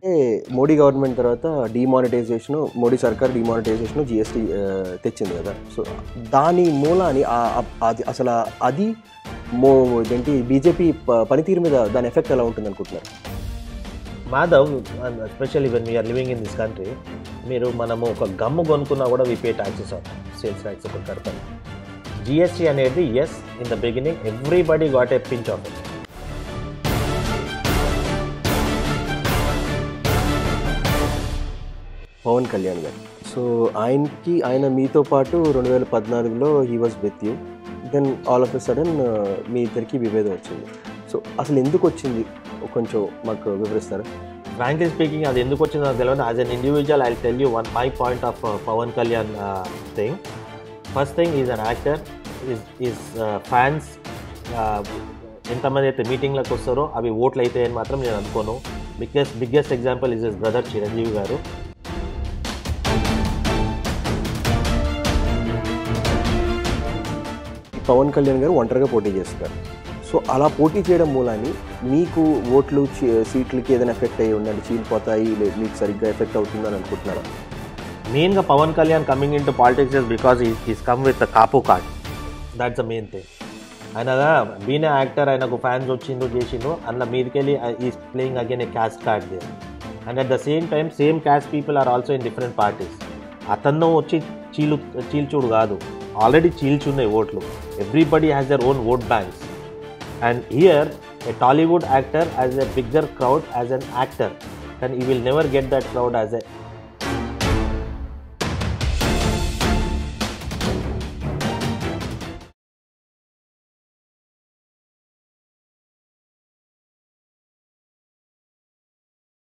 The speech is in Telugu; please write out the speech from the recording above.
మోడీ గవర్నమెంట్ తర్వాత డిమానిటైజేషన్ మోడీ సర్కార్ డిమానిటైజేషన్ జిఎస్టీ తెచ్చింది కదా సో దాని మూలాని ఆ- ఆ- అది అసలు అది మో ఇదేంటి బీజేపీ పనితీరు మీద దాని ఎఫెక్ట్ ఎలా ఉంటుంది అనుకుంటున్నారు Madhav especially when we're living in this country మీరు మనము ఒక గమ్ము కొనుక్కున్నా కూడా వి పే ట్యాక్సెస్ అవుతాం సేల్స్ ట్యాక్స్ ఒకటి కడతాం జిఎస్టీ అనేది as in the beginning everybody got a pinch of it Pawan Kalyan garu so ఆయనకి ఆయన మీతో పాటు రెండు వేల పద్నాలుగులో he was with you then all of a sudden మీ ఇద్దరికి విభేదం వచ్చింది సో అసలు ఎందుకు వచ్చింది కొంచెం మాకు వివరిస్తారా ఫ్రాంక్లీ స్పీకింగ్ అది ఎందుకు వచ్చిందో నాకు తెలియదు as an individual I tell you one my point of Pawan Kalyan thing first thing is an actor is is fans ఎంతమంది అయితే మీటింగ్లకు వస్తారో అవి ఓట్లు అవుతాయని మాత్రం నేను అనుకోను biggest biggest example is is brother Chiranjeevi garu Pawan Kalyan గారు ఒంటరిగా పోటీ చేస్తారు సో అలా పోటీ చేయడం మూలాన్ని మీకు ఓట్లు చీ- సీట్లకి ఏదైనా ఎఫెక్ట్ అయ్యి ఉందండి చీలిపోతాయి లేదు మీకు సరిగ్గా ఎఫెక్ట్ అవుతుందని అనుకుంటున్నారా మెయిన్గా Pawan Kalyan coming into politics is because is come with Kapu card that's the main thing ఆయన బీనే యాక్టర్ ఆయనకు ఫ్యాన్స్ వచ్చిండు చేసిండు అందులో మీదకెళ్ళి is playing again a caste card they and at the same time same caste people are also in different parties అతను వచ్చి చీలు చీల్చుడు కాదు ఆల్రెడీ చీల్చున్నాయి ఓట్లు everybody has their own vote banks and here a Tollywood actor as a bigger crowd as an actor, then he will never get that crowd as a